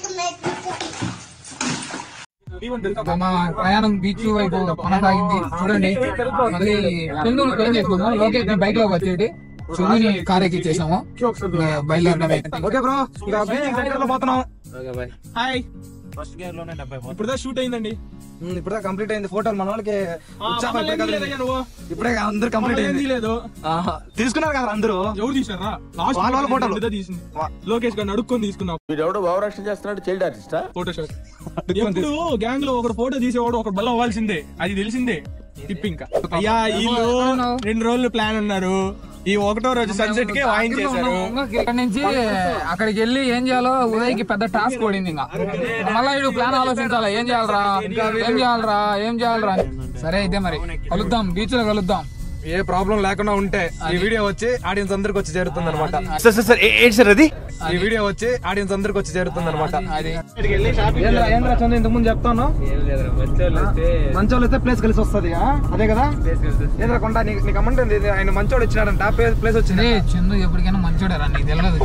మా ప్రయాణం బీచ్ వైపు కొనసాగింది చూడండి మళ్ళీ చందుని ప్లాన్ చేసుకున్నాం లోకేష్ బైక్ లో వచ్చేది చందుని కార్ ఎక్కిచ్చేసాము బయలుదేరడమే ఓకే బ్రో ఇక బీచింగ్ సెంటర్ లో పోతున్నాం హాయ్ ఫస్ట్ గేర్ లోనే డెబ్బై ఇప్పుడు షూట్ అయిందండి ఇప్పుడు కంప్లీట్ అయింది ఫోటోలు మన వాళ్ళకి ఉత్సాహం ఇప్పుడే కదా- ఇప్పుడే అందరు కంప్లీట్ అయింది లేదు ఆహా. తీసుకున్నారు కదా అందరూ ఎవరు తీసారా లాస్ట్ వాళ్ళ వాళ్ళ ఫోటోలు. ఇదే తీసింది లోకేష్ గారిని అడుక్కొని తీసుకున్నాం వీడెవడో భావరక్షణ చేస్తున్నాడు చైల్డ్ ఆర్టిస్టా ఫోటో షాట్ ఎప్పుడు గ్యాంగ్ లో ఒకరు ఫోటో తీసేవాడు ఒకరు బల్ల అవ్వాల్సిందే అది తెలిసిందే టిప్ ఇంకా అయ్యా వీళ్ళు రెండు రోజులు ప్లాన్ ఉన్నారు ఈ ఒకటో రోజు సన్సెట్ కి వాయించేశారు ఇక్కడ నుంచి అక్కడికి వెళ్ళి ఏం చేయాలో ఉదయ్కి పెద్ద టాస్క్ పడింది ఇంకా మళ్ళా ఇడు ప్లాన్ ఆలోచించాలా ఏం చేయాలరా ఏం చేయాలరా ఏం చేయాలరా అని. సరే అయితే మరి కలుద్దాం బీచ్ లో కలుద్దాం ఏ ప్రాబ్లం లేకుండా ఉంటే ఈ వీడియో వచ్చి ఆడియన్స్ అందరికి వచ్చి చేరుతుంది అనమాట సార్ సార్ సార్ ఏంటి సార్ అది ఈ వీడియో వచ్చి ఆడియన్స్ అందరికి వచ్చి చేరుతుంది అనమాట అది ఏంద్రా ఏంద్రా చంద్ర ఇంతకు ముందు చెప్తాను మంచోళ్ళు అయితే ప్లేస్ కలిసి వస్తుంది అదే కదా ఏంద్రా కొండ నీకు నీకు అమ్మంటుంది ఇది ఆయన మంచోడు ఇచ్చినాడంట ప్లేస్ వచ్చింది రే చందు ఎప్పటికైనా మంచోడే రా నీకు తెలియదు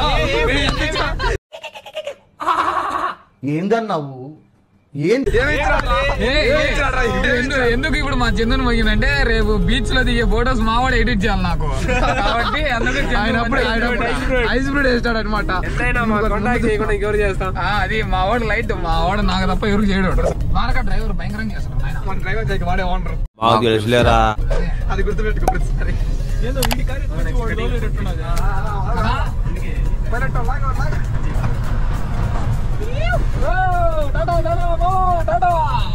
ఏందన్నావు ఏం ఏ, ఏ, ఎందు- ఎందుకు ఇప్పుడు మా చందుని పోయిందంటే రేపు బీచ్ లో దిగే ఫోటోస్ మావాడు ఎడిట్ చేయాలి నాకు కాబట్టి అందుకు ఆయన అప్పుడు ఆయన ఐస్ బ్రీడ్ వేస్తాడు అనమాట అది మావాడు లైట్ మావాడు నాకు తప్ప ఎవరు చేయడు ద్వారకా డ్రైవర్ భయంకరంగా చేస్తాడు ఆయన మన డ్రైవర్ చేయక వాడే ఓనర్ మాకు తెలుసులేరా అది గుర్తుపెట్టుకో ప్రతిసారి ఏందో వీడి కారు ఎత్తుకొచ్చి వాడు రోజులు ఎట్టున్నది. కదా? పైలట్ లాగ్ లాగ్ ఓ, టాటా, టాటా, ఓ, టాటా.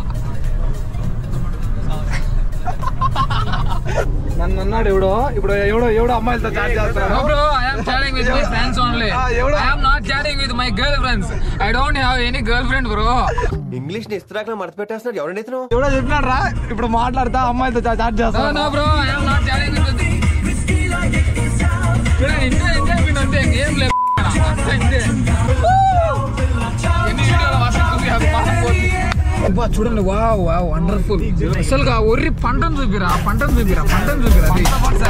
నన్ను అన్నాడు ఎవడో ఇప్పుడు ఎవడో ఎవడో అమ్మాయిలతో చాట్ No, చేస్తున్నాడు bro, I am chatting with my friends only. Ah, ఎవడో- I am not chatting with my girlfriends. I don't have any girlfriend, bro. English ని ఇస్త్రాక్ మడత పెట్టేస్తున్నాడు ఎవరండి ఇతను ఎవడో చెప్పినాడు రా ఇప్పుడు మాట్లాడతా అమ్మాయిలతో చాట్ No, చేస్తాను no, bro, I am not chatting with the... చూడండి, ఇంతే, ఇంతే అయిపోయింది అంతే, ఇంకేం లేదు. అంతే, ఇంతే. ఎన్ని వీడియోలు మాత్రం చూసి అది మాత్రం పోతుంది. అబ్బా, చూడండి వావ్ వావ్ వండర్ఫుల్ అసలు ఒర్రి పంటను చూపిరా పంటను చూపిరా పంటను చూపిరా అది.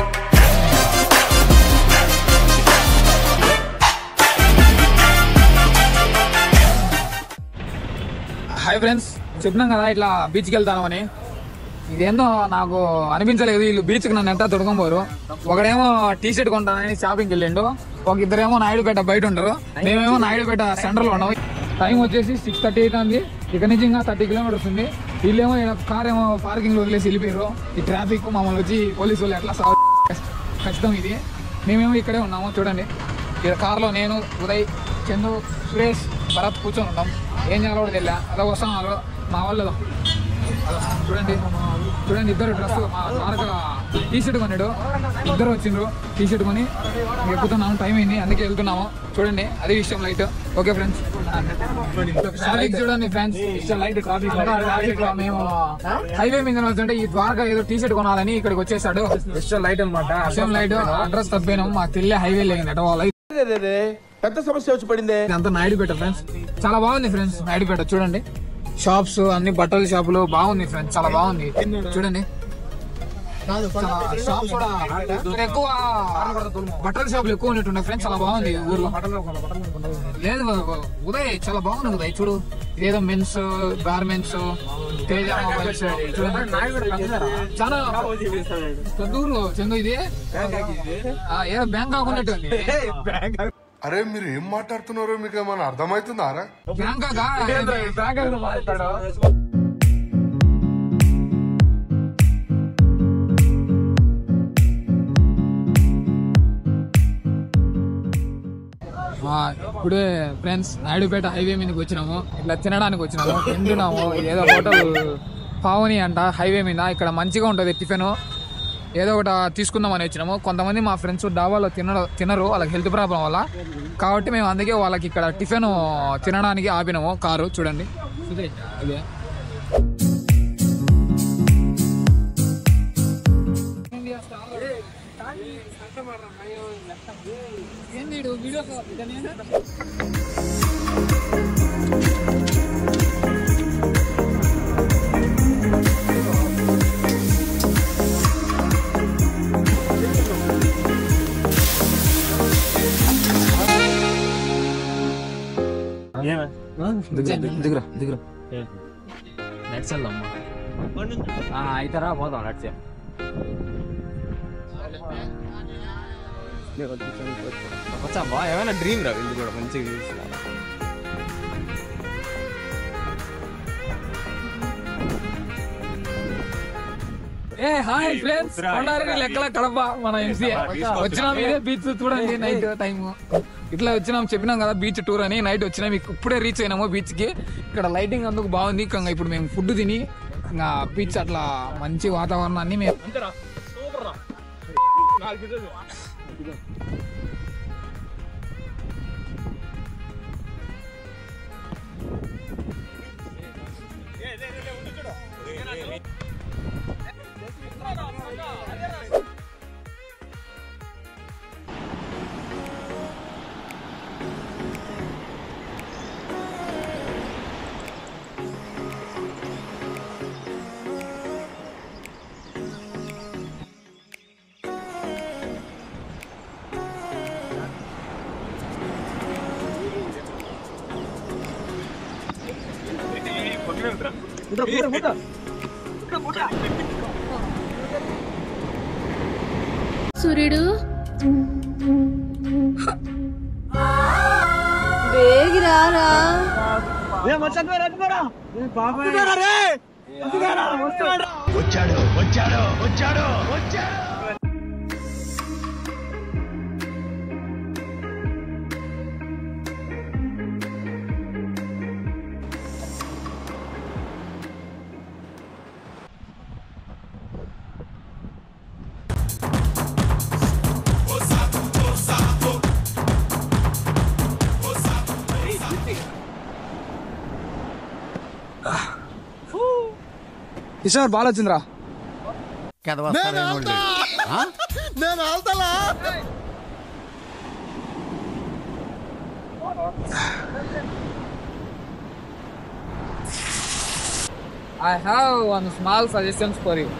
హాయ్ ఫ్రెండ్స్ చెప్పినాం కదా ఇట్లా బీచ్కి వెళ్తామని ఇదేందో నాకు అనిపించలేదు వీళ్ళు బీచ్కి నన్ను ఎంత తొడుకోపోరు ఒకడేమో టీ షర్ట్ కొంటానని షాపింగ్కి వెళ్ళిండు ఒక ఇద్దరేమో నాయుడుపేట బయట ఉండరు మేమేమో నాయుడుపేట సెంటర్లో ఉన్నాం టైం వచ్చేసి సిక్స్ థర్టీ అవుతుంది ఇక్కడ నుంచి ఇంకా థర్టీ కిలోమీటర్స్ ఉంది వీళ్ళేమో ఈడ కార్ ఏమో పార్కింగ్ లో వదిలేసి వెళ్ళిపోయారు ఈ ట్రాఫిక్ మమ్మల్ని వచ్చి పోలీసు వాళ్ళు ఎట్లా సాగు ఖచ్చితం ఇది మేమేమో ఇక్కడే ఉన్నాము చూడండి ఇక్కడ కార్లో నేను ఉదయ్ చందు సురేష్ భరత్ కూర్చొని ఉన్నాం ఏం చేయాలో కూడా తెలియదు అలా వస్తాం అలా మా వాళ్ళు అదో చూడండి చూడండి ఇద్దరు డ్రెస్ మా ద్వారక టీ షర్ట్ కొన్నాడు ఇద్దరు వచ్చిండ్రు టీ షర్ట్ కొని ఎక్కుతున్నాము టైం అయింది అందుకే వెళ్తున్నాము చూడండి అదే విషయం లైట్ ఓకే ఫ్రెండ్స్ లైట్ చూడండి ఫ్రెండ్స్ లైట్ ట్రాఫిక్ ట్రాఫిక్ లో మేము హైవే మీద వస్తుంటే ఈ ద్వారక ఏదో టీ షర్ట్ కొనాలని ఇక్కడికి వచ్చేసాడు విషయం లైట్ అనమాట విషయం లైట్ అడ్రస్ తప్పాను మాకు తెలియ హైవే లేదండి అటు వాళ్ళ పెద్ద సమస్య వచ్చి పడిందే ఇదంతా నాయుడుపేట ఫ్రెండ్స్ చాలా బాగుంది ఫ్రెండ్స్ నాయుడుపేట చూడండి షాప్స్ అన్ని బట్టల షాపులు బాగుంది ఫ్రెండ్స్ చాలా బాగుంది చూడండి చాలా షాప్స్ కూడా ఎక్కువ బట్టల షాపులు ఎక్కువ ఉన్నట్టున్నాయి ఫ్రెండ్స్ చాలా బాగుంది ఊర్లో లేదు ఉదయ్ చాలా బాగుంది ఉదయ్ చూడు ఏదో మెన్స్ గార్మెంట్స్ తేజ మొబైల్స్ చూడండి చాలా పెద్ద ఊరు చందు ఇది ఆ, ఏదో బ్యాంక్ కాకున్నట్టు ఉంది అరే మీరు ఏం మాట్లాడుతున్నారో మీకు ఏమైనా అర్థమవుతుందారా బ్యాంకాక్ బ్యాంకాక్ మాట్లాడు ఆ, ఇప్పుడే ఫ్రెండ్స్ నాయుడుపేట హైవే మీదకి వచ్చినాము ఇట్లా తినడానికి వచ్చినాము తింటున్నాము ఏదో హోటల్ పావని అంట హైవే మీద ఇక్కడ మంచిగా ఉంటుంది టిఫిన్ ఏదో ఒకటి తీసుకుందామని వచ్చినాము కొంతమంది మా ఫ్రెండ్స్ డాబాలో తిన తినరు వాళ్ళకి హెల్త్ ప్రాబ్లం వల్ల కాబట్టి మేము అందుకే వాళ్ళకి ఇక్కడ టిఫిన్ తినడానికి ఆపినాము కారు చూడండి ఇదే ఇదే ఏంది వీడియో దిగురా దిగురా అయితారా పోదాం నడిచే వచ్చా బా ఏమైనా డ్రీమ్ రా వీళ్ళు కూడా మంచిగా చూస్తున్నారు ఏ హాయ్ ఫ్రెండ్స్ కొండారెడ్డి లెక్కల కడప మన ఎంసీ వచ్చినాం ఇదే బీచ్ చూడండి నైట్ టైం ఇట్లా వచ్చినాం చెప్పినాం కదా బీచ్ టూర్ అని నైట్ వచ్చినాం ఇక్ ఇప్పుడే రీచ్ అయినాము బీచ్ కి ఇక్కడ లైటింగ్ అందుకు బాగుంది ఇంకా ఇప్పుడు మేము ఫుడ్ తిని ఇంకా బీచ్ అట్లా మంచి వాతావరణాన్ని మేము సూర్యుడు వేగిరారా కిషోర్ బాగా వచ్చిందిరా నేను ఆల్తలా I have one small suggestions for you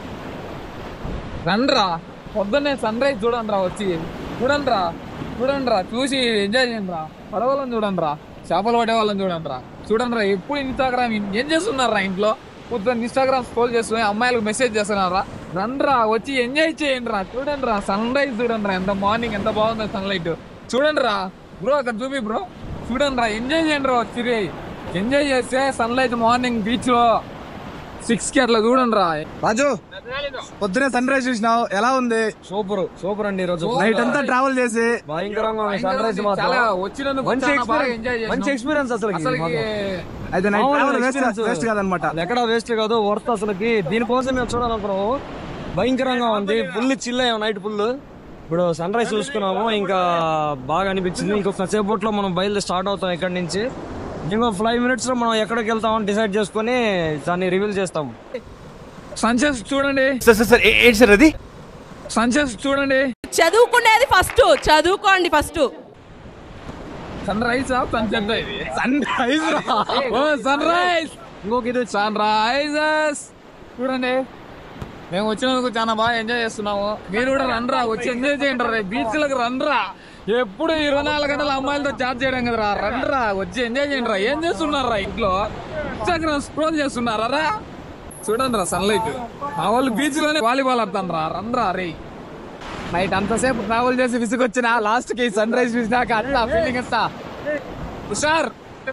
రండ్రా పొద్దున్నే సన్ రైజ్ చూడండి రా వచ్చి చూడండి రా చూడండి రా చూసి ఎంజాయ్ చేయండి రా పడవలను చూడండి రా చేపలు పడే వాళ్ళని చూడండి రా చూడండి రా ఎప్పుడు ఇన్స్టాగ్రామ్ ఏం చేస్తున్నారా ఇంట్లో పొద్దున్న ఇన్స్టాగ్రామ్ స్క్రోల్ చేస్తున్నా అమ్మాయిలకు మెసేజ్ చేస్తున్నారా రండ్రా వచ్చి ఎంజాయ్ చేయండి రా చూడండి రా సన్ రైజ్ చూడండి రా ఎంత మార్నింగ్ ఎంత బాగుందో సన్లైట్ చూడండి రా బ్రో అక్కడ చూపి బ్రో చూడండి రా ఎంజాయ్ చేయండి రా వచ్చి ఎంజాయ్ చేస్తే సన్లైట్ మార్నింగ్ బీచ్ లో సిక్స్ కి అట్లా చూడండి రా రాజు పొద్దునే సన్ రైజ్ చూసినావు ఎలా ఉంది సూపర్ సూపర్ అండి ఈరోజు నైట్ అంతా ట్రావెల్ చేసి భయంకరంగా సన్ రైజ్ చాలా వచ్చినందుకు మంచి చాలా బాగా experience. ఎంజాయ్ మంచి ఎక్స్పీరియన్స్ అసలు అసలుకి అయితే నైట్ మామూలుగా ట్రావెల్ వేస్ట్ experience. వేస్ట్ కాదనమాట ఎక్కడ వేస్ట్ కాదు వర్త్ అసలుకి దీనికోసం మేము చూడాలనుకున్నాము భయంకరంగా ఉంది ఫుల్ చిల్ అయ్యాం నైట్ ఫుల్ ఇప్పుడు సన్ రైజ్ చూసుకున్నాము ఇంకా బాగా అనిపించింది ఇంకొక సేపట్లో మనం బయలుదేరి స్టార్ట్ అవుతాం ఇక్కడ నుంచి ఇంకో ఫైవ్ మినిట్స్ లో మనం ఎక్కడికి వెళ్తామని డిసైడ్ చేసుకొని దాన్ని రివీల్ చేస్తాం సన్సెట్ చూడండి సార్ సార్ సార్ ఏ- ఏంటి సార్ అది సన్సెట్ చూడండి చదువుకునేది ఫస్ట్ చదువుకోండి first sunrise sunset sunrise ఓ సన్ రైజ్ ఇంకొక ఇది సన్ రైజెస్ చూడండి మేము వచ్చినందుకు చాలా బాగా ఎంజాయ్ చేస్తున్నాము మీరు కూడా రండ్రా వచ్చి ఎంజాయ్ చేయండి రా బీచ్ లకు రండ్రా ఎప్పుడు ఇరవై నాలుగు గంటల అమ్మాయిలతో చాట్ చేయడం కదరా రండ్రా వచ్చి ఎంజాయ్ చేయండి రా ఏం చేస్తున్నారా ఇంట్లో ఇన్స్టాగ్రామ్ స్క్రోల్ చేస్తున్నారా రా చూడండి రా సన్లైట్ మా వాళ్ళు బీచ్ లోనే వాలీబాల్ ఆడతాను రా రండ్రా రే నైట్ అంతసేపు ట్రావెల్ చేసి విసుగొచ్చిన లాస్ట్ కి సన్ రైజ్ చూసినాక అంతా ఫీలింగ్ ఇస్తా సార్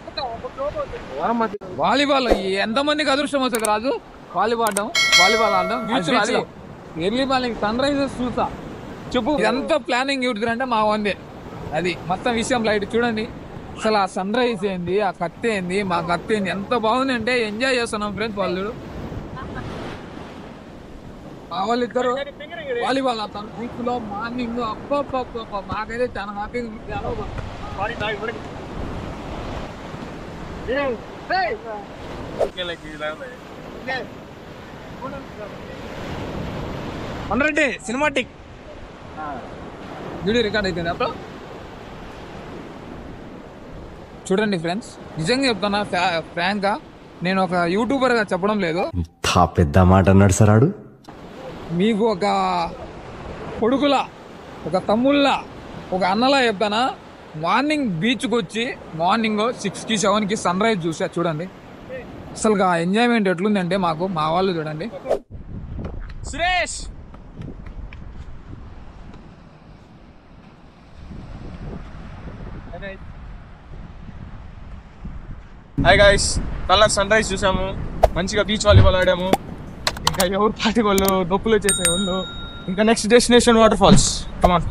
వాలీబాల్ ఎంత మందికి అదృష్టం వస్తుంది రాజు వాలీబాల్ ఆడడం వాలీబాల్ ఆడడం బీచ్ అది ఎర్లీ మార్నింగ్ సన్ రైజెస్ చూసా చెప్పు ఎంత ప్లానింగ్ యూట్యూబ్ అంటే మా వందే అది మొత్తం విషయం లైట్ చూడండి అసలు ఆ సన్ రైజ్ ఏంది ఆ కత్తి ఏంది మా కత్తి ఏంది ఎంత బాగుంది అంటే ఎంజాయ్ చేస్తున్నాం ఫ్రెండ్స్ వాళ్ళు చూడు. మా వాళ్ళు ఇద్దరు వాలీబాల్ ఆడతాను బీచ్ లో మార్నింగ్ అప్ప మాకైతే చాలా హ్యాపీగా రెడ్డి సినిమాటిక్ వీడియో రికార్డ్ అయిపోయింది అప్పుడు చూడండి ఫ్రెండ్స్ నిజంగా చెప్తున్నా ఫ్రాంక్ గా నేను ఒక యూట్యూబర్ గా చెప్పడం లేదు తా పెద్ద మాట అన్నాడు సార్ ఆడు మీకు ఒక కొడుకులా ఒక తమ్ముళ్ళ ఒక అన్నలా చెప్తానా మార్నింగ్ బీచ్కి వచ్చి మార్నింగ్ సిక్స్కి సెవెన్కి సన్ రైజ్ చూసా చూడండి అసలు ఆ ఎంజాయ్మెంట్ ఎట్లుందంటే మాకు మా వాళ్ళు చూడండి సురేష్ హాయ్ గాయస్ నల్ల సన్ రైజ్ చూసాము మంచిగా బీచ్ వాలీబాల్ ఆడాము ఇంకా ఎవరు పాటి వాళ్ళు నొప్పులు వచ్చేసే వాళ్ళు ఇంకా next destination waterfalls come on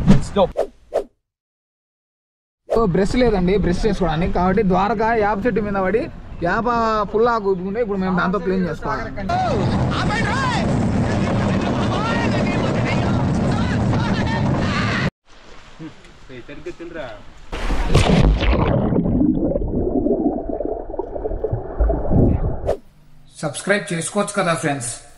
brush లేదండి బ్రష్ చేసుకోవడానికి కాబట్టి ద్వారకా యాప చెట్టు మీద పడి యాప పుల్ల కూర్చుకుంటే ఇప్పుడు మేము దాంతో క్లీన్ చేసుకోవాలి సబ్స్క్రైబ్ చేసుకోవచ్చు కదా ఫ్రెండ్స్